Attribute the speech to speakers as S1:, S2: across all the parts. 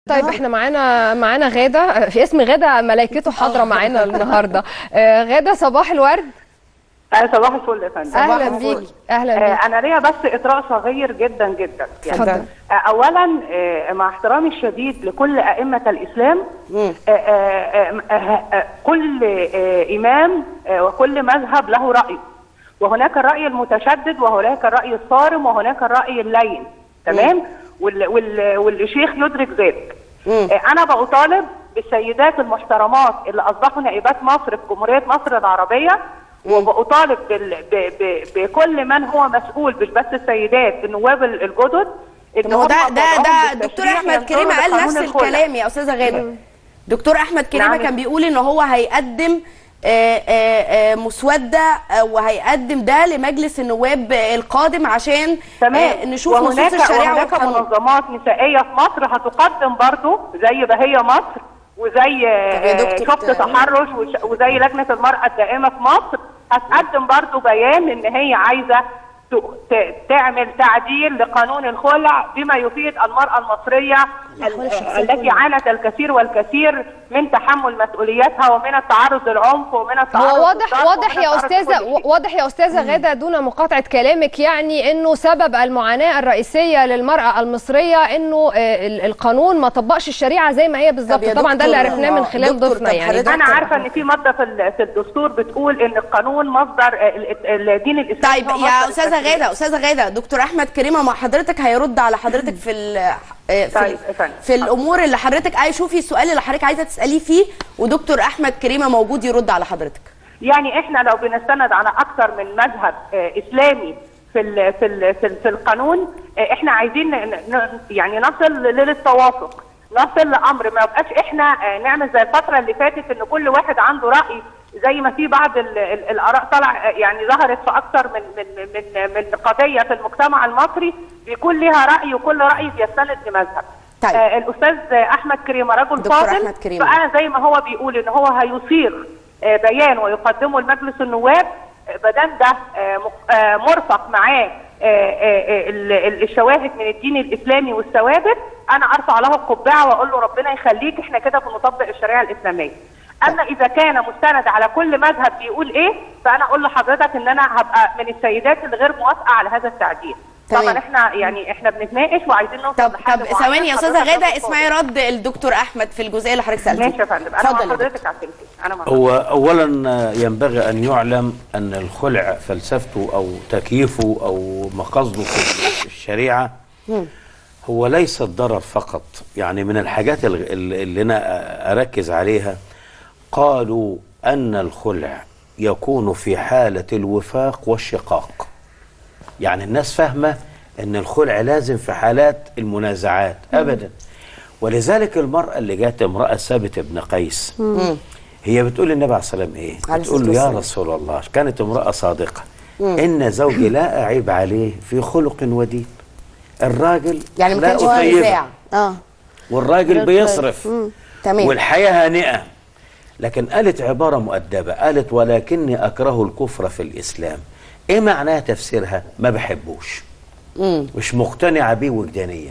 S1: طيب احنا معانا معانا غاده في اسم غاده ملائكته حاضره معانا النهارده آه، غاده صباح الورد
S2: آه، صباح الفل يا فندم
S1: اهلا
S2: الفل.
S1: بيكي اهلا
S2: آه،
S1: بيكي
S2: انا ليا بس اطراء صغير جدا جدا
S1: اتفضل.
S2: آه، اولا آه، مع احترامي الشديد لكل ائمه الاسلام آه، آه، آه، آه، آه، كل آه، امام آه، وكل مذهب له راي وهناك الراي المتشدد وهناك الراي الصارم وهناك الراي اللين تمام وال- وال- والشيخ يدرك ذلك آه، انا بطالب بالسيدات المحترمات اللي اصبحوا نائبات مصر في جمهوريه مصر العربيه وبطالب بال... ب... ب... بكل من هو مسؤول مش بس السيدات النواب الجدد ان
S3: ما هو ده
S2: هم
S3: ده
S2: طبعاً
S3: ده
S2: بالتشريع
S3: دكتور احمد
S2: ينظروا
S3: كريمه قال
S2: لقانون
S3: نفس
S2: الخلع.
S3: الكلام يا استاذه غاده دكتور احمد كريمه
S2: نعم.
S3: كان بيقول ان هو هيقدم آه، آه، آه، مسوده آه، وهيقدم ده لمجلس النواب آه، القادم عشان
S2: تمام
S3: آه، نشوف نصوص
S2: وهناك
S3: الشريعه
S2: وهناك
S3: والقانون
S2: منظمات نسائيه في مصر هتقدم برضو زي بهيه مصر وزي
S3: يا
S2: آه،
S3: دكتور
S2: شفت
S3: تعالى.
S2: تحرش وش- وزي لجنه المراه الدائمه في مصر هتقدم برضو بيان ان هي عايزه ت- ت- تعمل تعديل لقانون الخلع بما يفيد المراه المصريه ال- التي عانت الكثير والكثير من تحمل مسؤولياتها ومن التعرض للعنف ومن التعرض
S1: هو واضح
S2: للضرب
S1: واضح
S2: ومن
S1: يا
S2: التعرض
S1: استاذه
S2: لكل شيء.
S1: واضح يا استاذه غاده دون مقاطعه كلامك يعني انه سبب المعاناه الرئيسيه للمراه المصريه انه آه، ال- القانون ما طبقش الشريعه زي ما هي بالظبط
S3: يا
S1: طبعا ده اللي
S3: دكتور،
S1: عرفناه من
S3: آه،
S1: خلال
S3: دكتور،
S1: ضيفنا
S3: طب
S1: يعني
S3: حضرتك-
S2: انا عارفه ان في ماده في ال- في الدستور بتقول ان القانون مصدر آه، ال- الدين الاسلامي
S3: طيب
S2: هو
S3: يا
S2: مصدر
S3: استاذه
S2: التشريع.
S3: غاده استاذه غاده دكتور احمد كريمه مع حضرتك هيرد على حضرتك في ال آه، في,
S2: طيب،
S3: ال-
S2: افندم.
S3: في الامور اللي حضرتك عايز شوفي السؤال اللي حضرتك عايزه تساليه فيه ودكتور احمد كريمه موجود يرد على حضرتك
S2: يعني احنا لو بنستند على اكثر من مذهب آه، اسلامي في ال في ال في, ال في القانون آه، احنا عايزين ن- ن- يعني نصل للتوافق نصل لامر ما يبقاش احنا آه، نعمل زي الفتره اللي فاتت ان كل واحد عنده راي زي ما في بعض ال- ال- الاراء طلع آه، يعني ظهرت في اكثر من من من من قضيه في المجتمع المصري بيكون لها راي وكل راي بيستند لمذهب
S3: طيب.
S2: آه، الاستاذ احمد كريمه رجل
S3: دكتور
S2: فاضل
S3: أحمد كريمة.
S2: فانا زي ما هو بيقول ان هو هيصيغ آه، بيان ويقدمه لمجلس النواب آه، بدل ده آه، مق- آه، مرفق معاه آه، آه، ال- ال- الشواهد من الدين الاسلامي والثوابت انا ارفع له القبعه واقول له ربنا يخليك احنا كده بنطبق الشريعه الاسلاميه اما اذا كان مستند على كل مذهب بيقول ايه فانا اقول لحضرتك ان انا هبقى من السيدات اللي غير موافقه على هذا التعديل
S3: تمام.
S2: طبعا احنا يعني احنا بنتناقش وعايزين نوصل
S3: طب
S2: لحاجه
S3: طب
S2: معينة.
S3: ثواني يا استاذه
S2: حضرتك
S3: غاده
S2: تتفضل.
S3: اسمعي رد الدكتور احمد في الجزئيه اللي حضرتك سالتيها
S2: ماشي يا فندم انا مع
S3: اتفضل يا دكتور.
S2: حضرتك على التليفون انا مع
S4: هو اولا ينبغي ان يعلم ان الخلع فلسفته او تكييفه او مقاصده في الشريعه هو ليس الضرر فقط يعني من الحاجات ال- ال- اللي انا اركز عليها قالوا ان الخلع يكون في حاله الوفاق والشقاق يعني الناس فاهمه ان الخلع لازم في حالات المنازعات ابدا ولذلك المراه اللي جات امراه ثابت بن قيس هي بتقول للنبي عليه الصلاه والسلام ايه؟
S3: عليه
S4: بتقول له
S3: الصلاة
S4: يا
S3: والسلام.
S4: رسول الله كانت امراه صادقه ان زوجي لا اعيب عليه في خلق ودين الراجل
S3: يعني ما
S4: لا
S3: كانش في
S4: أطيبه.
S3: نزاع اه
S4: والراجل بيصرف
S3: تمام
S4: والحياه هانئه لكن قالت عباره مؤدبه قالت ولكني اكره الكفر في الاسلام ايه معناها تفسيرها ما بحبوش مش مقتنعه بيه وجدانيا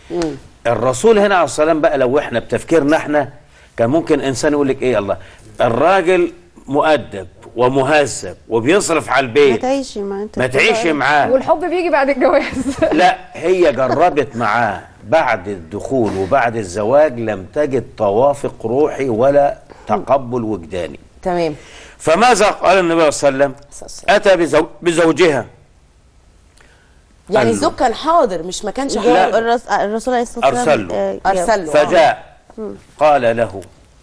S4: الرسول هنا عليه السلام بقى لو احنا بتفكيرنا احنا كان ممكن انسان يقول لك ايه الله الراجل مؤدب ومهذب وبيصرف على
S5: ما
S4: البيت
S5: تعيشي معاه انت
S4: ما تعيشي معاه
S1: والحب بيجي بعد الجواز
S4: لا هي جربت معاه بعد الدخول وبعد الزواج لم تجد توافق روحي ولا تقبل وجداني
S3: تمام
S4: فماذا قال النبي صلى الله عليه وسلم أتى بزو بزوجها
S3: يعني
S4: قال له.
S3: الزوج كان حاضر مش ما كانش
S5: جاء
S3: حاضر
S5: الرس- الرسول عليه الصلاه والسلام
S4: أرسل له.
S5: آه،
S3: ارسل له
S4: فجاء قال له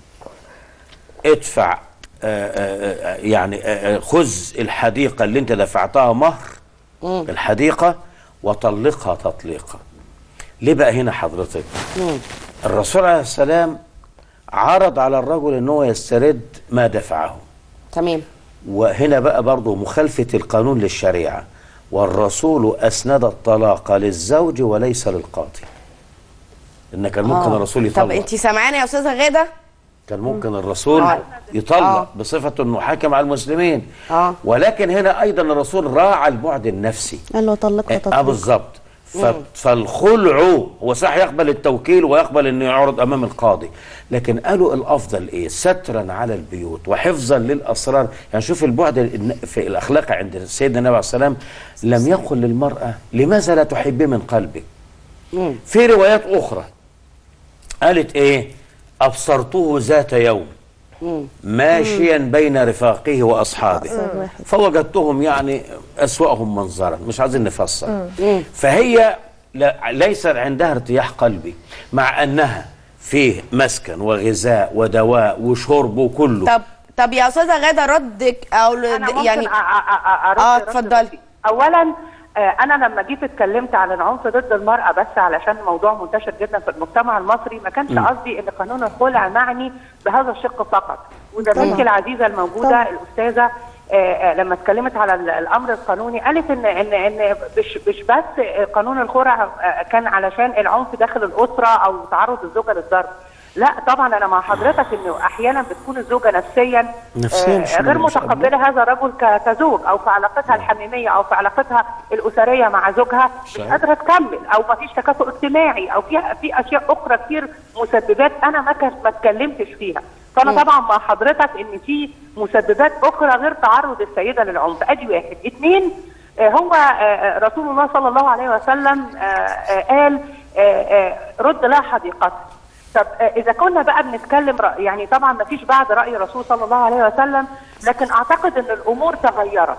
S4: ادفع آه، آه، آه، يعني آه، آه، خذ الحديقة اللي انت دفعتها مهر الحديقة وطلقها تطليقا ليه بقى هنا حضرتك الرسول عليه السلام عرض على الرجل ان هو يسترد ما دفعه
S3: تمام
S4: وهنا بقى برضه مخالفة القانون للشريعة والرسول أسند الطلاق للزوج وليس للقاضي إن كان ممكن
S3: آه.
S4: الرسول
S3: طب
S4: يطلق
S3: انت سامعاني يا استاذه غاده
S4: كان ممكن الرسول
S3: آه.
S4: يطلق
S3: آه.
S4: بصفة أنه حاكم على
S3: آه.
S4: المسلمين ولكن هنا أيضا الرسول راعى البعد النفسي
S5: قال له طلقها
S4: اه
S5: تطليق
S4: بالظبط ف- فالخلع هو صح يقبل التوكيل ويقبل انه يعرض امام القاضي لكن قالوا الافضل ايه سترا على البيوت وحفظا للاسرار يعني شوف البعد الن- في الاخلاق عند سيدنا النبي عليه السلام لم يقل للمراه لماذا لا تحبي من قلبك في روايات اخرى قالت ايه ابصرته ذات يوم ماشيا بين رفاقه واصحابه
S5: أسعد واحد.
S4: فوجدتهم يعني اسواهم منظرا مش عايزين نفسر فهي لا ليس عندها ارتياح قلبي مع انها فيه مسكن وغذاء ودواء وشرب وكله
S3: طب طب يا استاذه غاده ردك او
S2: انا ممكن
S3: يعني
S2: أ- أ- أ- أرد
S3: آه،
S2: رد
S3: اتفضلي.
S2: بسيط. اولا آه، انا لما جيت اتكلمت على العنف ضد المراه بس علشان الموضوع منتشر جدا في المجتمع المصري ما كانش قصدي ان قانون الخلع معني بهذا الشق فقط وزميلتي العزيزه الموجوده
S5: طبعا.
S2: الاستاذه آه، آه، لما اتكلمت على ال- الامر القانوني قالت ان ان ان مش مش بس آه، قانون الخلع آه، كان علشان العنف داخل الاسره او تعرض الزوجه للضرب لا طبعا انا مع حضرتك انه احيانا بتكون الزوجه نفسيا
S4: نفسياً
S2: آه،
S4: مش-
S2: غير
S4: مش قبل.
S2: متقبله هذا الرجل ك- كزوج او في علاقتها الحميميه او في علاقتها الاسريه مع زوجها مش
S4: صحيح.
S2: قادره تكمل او ما فيش تكافؤ اجتماعي او في في اشياء اخرى كتير مسببات انا ما كان- ما اتكلمتش فيها فانا طبعا مع حضرتك ان في مسببات اخرى غير تعرض السيده للعنف ادي واحد اثنين آه، هو آه، آه، رسول الله صلى الله عليه وسلم آه، آه، قال آه، آه، رد لها حديقتها طب آه، اذا كنا بقى بنتكلم رأي يعني طبعا ما فيش بعد راي الرسول صلى الله عليه وسلم لكن اعتقد ان الامور تغيرت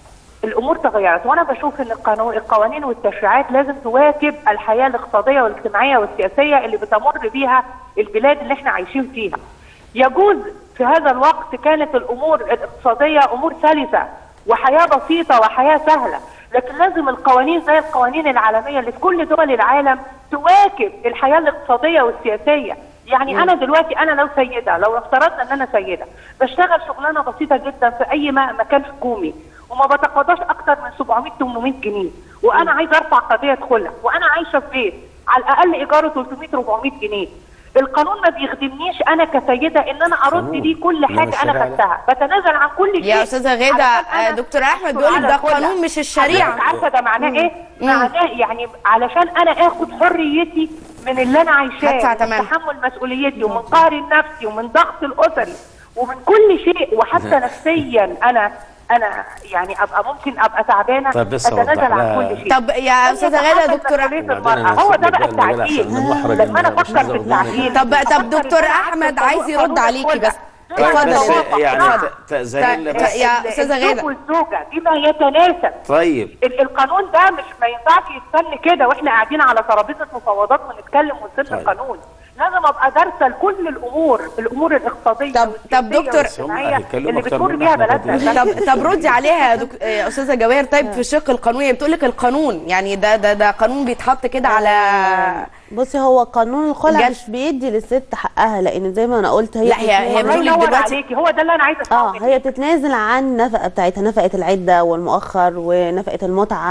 S2: الامور تغيرت وانا بشوف ان القانون القوانين والتشريعات لازم تواكب الحياه الاقتصاديه والاجتماعيه والسياسيه اللي بتمر بيها البلاد اللي احنا عايشين فيها يجوز في هذا الوقت كانت الامور الاقتصاديه امور سلسه وحياه بسيطه وحياه سهله لكن لازم القوانين زي القوانين العالميه اللي في كل دول العالم تواكب الحياه الاقتصاديه والسياسيه يعني انا دلوقتي انا لو سيده لو افترضنا ان انا سيده بشتغل شغلانه بسيطه جدا في اي م- مكان حكومي وما بتقاضاش اكتر من 700 800 جنيه وانا عايزه ارفع قضيه خلع وانا عايشه في بيت على الاقل ايجاره 300 400 جنيه القانون ما بيخدمنيش انا كسيده ان انا ارد
S4: قانون.
S2: ليه كل
S4: إنما
S2: حاجه انا
S4: الشريعة لا.
S2: خدتها بتنازل عن كل شيء
S3: يا استاذه غاده
S2: علشان
S3: آه،
S2: أنا
S3: دكتور احمد
S2: أحصل
S3: بيقول لك
S2: على
S3: ده
S2: الخلع.
S3: قانون مش الشريعه
S2: حضرتك عارفه ده معناه ايه؟ معناه يعني علشان انا اخد حريتي من اللي انا
S3: هدفع
S2: عايشاه
S3: تمام.
S2: من تحمل مسؤوليتي ومن قهري النفسي ومن ضغط الاسري ومن كل شيء وحتى نفسيا انا انا يعني ابقى ممكن ابقى تعبانه
S4: طب بس
S2: اتنازل
S4: أوضح
S2: عن
S4: لها.
S2: كل شيء
S3: طب يا استاذه غاده
S2: يتحمل
S3: دكتور
S2: مسؤولية
S4: وبعدين
S2: المرأة.
S4: أنا
S2: هو ده
S4: هسيبك
S2: بقى
S4: بقى المجال
S2: التعديل
S4: أحسن من محرج
S2: لما انا
S4: إن أنا مش
S2: افكر
S4: عايز
S2: في
S4: أقول لك.
S2: التعديل
S3: طب- طب
S2: أفكر
S3: دكتور
S2: إن أنا
S3: أحمد
S2: أعمل
S3: عايز يرد
S2: قانون
S3: عليكي
S2: الخلع.
S3: بس.
S2: طيب،
S3: اتفضل.
S4: بس
S2: توافق.
S4: يعني
S2: نعم.
S4: ت- تأذن لي
S3: طيب،
S4: بس
S3: يا
S2: ال-
S3: أستاذة
S2: الزوج
S3: غادة.
S2: والزوجه بما يتناسب
S4: طيب
S2: ال- القانون ده مش ما ينفعش يتسن كده واحنا قاعدين على ترابيزه مفاوضات ونتكلم ونسن
S4: طيب.
S2: القانون لازم ابقى دارسه لكل الامور الامور الاقتصاديه
S3: طب- طب
S2: والسياسية
S3: دكتور-
S2: والاجتماعية
S4: بس هم هيتكلموا
S2: اللي
S4: أكتر
S2: بتمر
S4: مننا
S2: بيها
S4: إحنا
S2: بلدنا
S4: برضه.
S3: طب طب ردي عليها يا دك... يا استاذه جواهر طيب في الشق القانوني بتقول لك القانون يعني ده ده ده قانون بيتحط كده على
S5: بصي هو قانون الخلع
S3: جد.
S5: مش بيدي للست حقها لان زي ما انا قلت هي
S3: لا، هي- هي
S5: بتتنازل-
S2: الله
S3: بتقول لك
S2: ينور
S3: دلوقتي-
S2: عليكي هو ده اللي انا عايزه اسمعه
S5: اه
S2: منك.
S5: هي بتتنازل عن النفقه بتاعتها نفقه العده والمؤخر ونفقه المتعه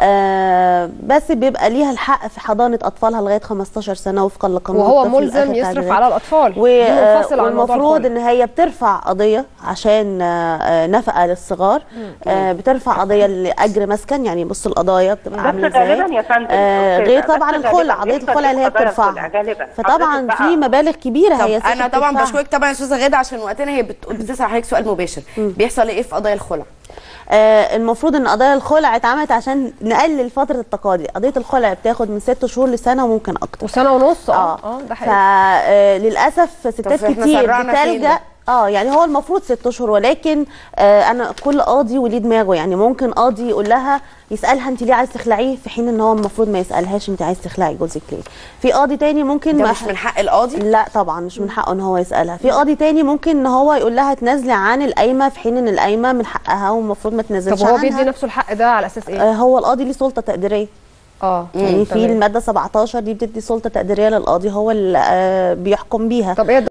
S5: آه بس بيبقى ليها الحق في حضانه اطفالها لغايه 15 سنه وفقا لقانون
S1: وهو
S5: الطفل
S1: ملزم
S5: آخر
S1: يصرف
S5: تعديلات.
S1: على الاطفال
S5: و-
S1: دي منفصلة عن موضوع
S5: والمفروض
S1: الخلع.
S5: ان هي بترفع قضيه عشان آه، آه، نفقه للصغار آه، بترفع قضيه لاجر مسكن يعني بص القضايا بتبقى
S2: بس
S5: عامله ازاي
S2: غالبا يا فندم
S5: آه،
S2: أستاذة،
S5: غير
S2: بس
S5: طبعا
S2: غالباً
S5: الخلع قضيه
S2: يمكن
S5: الخلع اللي هي
S2: قضايا الخلع
S5: بترفعها
S2: غالبا.
S5: فطبعا
S2: حضرتك
S5: في
S2: بقى-
S5: مبالغ كبيره
S3: طب
S5: هي ست
S3: انا طبعا
S5: بتدفعها.
S3: بشكرك طبعا يا استاذه غاده عشان وقتنا هي بت... بتسال حضرتك سؤال مباشر بيحصل ايه في قضايا الخلع
S5: آه، المفروض ان قضايا الخلع اتعملت عشان نقلل فتره التقاضي قضيه الخلع بتاخد من ست شهور لسنه وممكن اكتر
S1: وسنه ونص اه
S5: اه
S1: اه ده حقيقي
S5: فللاسف ستات
S3: إحنا
S5: كتير
S3: سرعنا فين
S5: بتلجا
S3: ده؟
S5: اه يعني هو المفروض ست اشهر ولكن آه انا كل قاضي وليه دماغه يعني ممكن قاضي يقول لها يسالها انت ليه عايز تخلعيه في حين ان هو المفروض ما يسالهاش انت عايز تخلعي جوزك ليه في قاضي تاني ممكن
S3: ده
S5: ما
S3: مش من حق القاضي
S5: لا طبعا مش من حقه ان هو يسالها في قاضي تاني ممكن ان هو يقول لها تنازلي عن القايمه في حين ان القايمه من حقها والمفروض ما تنزلش
S1: طب هو
S5: عنها
S1: بيدي نفسه الحق ده على اساس ايه
S5: آه هو القاضي ليه سلطه تقديريه
S1: اه
S5: يعني في
S1: تمام.
S5: الماده 17 دي بتدي سلطه تقديريه للقاضي هو اللي آه بيحكم بيها
S1: طب ايه